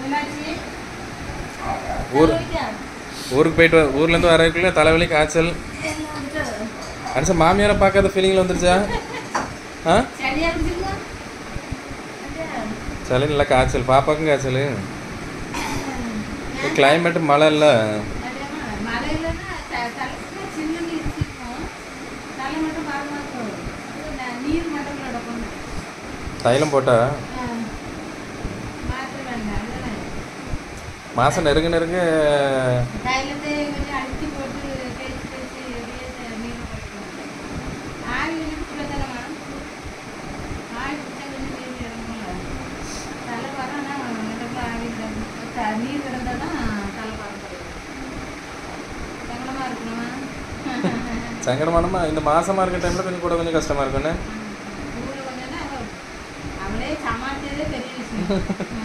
என்னாச்சு ஊர் போயிட்டா? ஊருக்கு போயிட்டு வ- ஊர்லேருந்து வரக்குள்ள தலைவலி காய்ச்சல் என்ன வந்துட்டு? அனுசா மாமியாரை பார்க்காத ஃபீலிங்கில் வந்துருச்சா ஆ சரியா இருந்துச்சுங்களா? அதான். சளி நல்லா காய்ச்சல் பாப்பாக்கும் காய்ச்சல் கிளைமேட்டு மழை இல்லை அதேமா, மழை இல்லைன்னா த- தலைக்குள்ள சில்லுன்னு இருந்துருக்கும். தலை மட்டும் பாரமா இருக்கும். அது ந- நீர் மட்டும் கிடக்கும். தைலம் போட்டா ஆ. மாத்த வேண்டாம் அதுதானே. மாதம் நெருங்க நெருங்க தைலத்தை கொஞ்சம் அழுத்தி போட்டு தேய்ச்சி தேய்ச்சி அப்படியே த- நீர் போட்டுக்கணும். ஆவி இழுத்துட்டு தானேம்மா? ஆவி பிடிச்சா கொஞ்சம் நீர் இறங்கும்ல. தலை பாரம் ஆனால் நடக்க ஆவி இறங்கும். த- நீர் இருந்தால் தான் தலை பாரம் குறையும். சங்கடமா இருக்கணுமா சங்கடமானமா இந்த மாசமா இருக்க டைம்ல கொஞ்சம் கூட கொஞ்சம் கஷ்டமா இருக்கும்னு ஊரில் கொஞ்சம் அவளே சமாளிச்சதே பெரிய விஷயம்